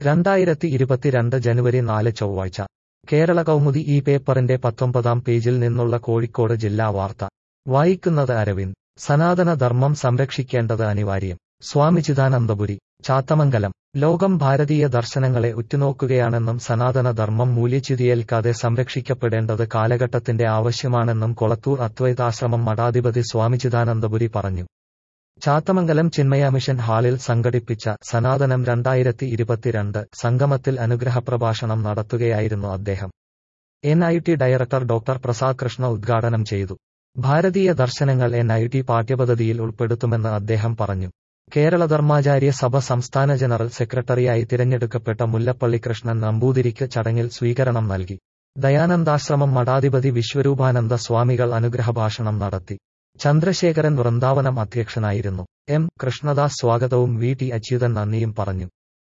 രണ്ടായിരത്തി ഇരുപത്തിരണ്ട് ജനുവരി നാല് ചൊവ്വാഴ്ച കേരള കൗമുദി ഈ പേപ്പറിന്റെ പത്തൊമ്പതാം പേജിൽ നിന്നുള്ള കോഴിക്കോട് ജില്ലാ വാർത്ത വായിക്കുന്നത് അരവിന്ദ് സനാതന ധർമ്മം സംരക്ഷിക്കേണ്ടത് അനിവാര്യം സ്വാമി ചിദാനന്ദപുരി ചാത്തമംഗലം ലോകം ഭാരതീയ ദർശനങ്ങളെ ഉറ്റുനോക്കുകയാണെന്നും സനാതന ധർമ്മം മൂല്യച്യുതിയേൽക്കാതെ സംരക്ഷിക്കപ്പെടേണ്ടത് കാലഘട്ടത്തിന്റെ ആവശ്യമാണെന്നും കൊളത്തൂർ അദ്വൈതാശ്രമം മഠാധിപതി സ്വാമി ചിദാനന്ദപുരി പറഞ്ഞു ചാത്തമംഗലം ചിന്മയ മിഷൻ ഹാളിൽ സംഘടിപ്പിച്ച സനാതനം രണ്ടായിരത്തി ഇരുപത്തിരണ്ട് സംഗമത്തിൽ അനുഗ്രഹപ്രഭാഷണം നടത്തുകയായിരുന്നു അദ്ദേഹം N I T director doctor Prasad Krishna ഉദ്ഘാടനം ചെയ്തു ഭാരതീയ ദർശനങ്ങൾ എൻ ഐ ടി പാഠ്യപദ്ധതിയിൽ ഉൾപ്പെടുത്തുമെന്ന് അദ്ദേഹം പറഞ്ഞു കേരള ധർമാചാര്യ സഭ സംസ്ഥാന ജനറൽ സെക്രട്ടറിയായി തിരഞ്ഞെടുക്കപ്പെട്ട മുല്ലപ്പള്ളി കൃഷ്ണൻ നമ്പൂതിരിക്ക് ചടങ്ങിൽ സ്വീകരണം നൽകി ദയാനന്ദാശ്രമം മഠാധിപതി വിശ്വരൂപാനന്ദ സ്വാമികൾ അനുഗ്രഹഭാഷണം നടത്തി ചന്ദ്രശേഖരൻ വൃന്ദാവനം അധ്യക്ഷനായിരുന്നു എം കൃഷ്ണദാസ് സ്വാഗതവും വി ടി അച്യുതൻ നന്ദിയും പറഞ്ഞു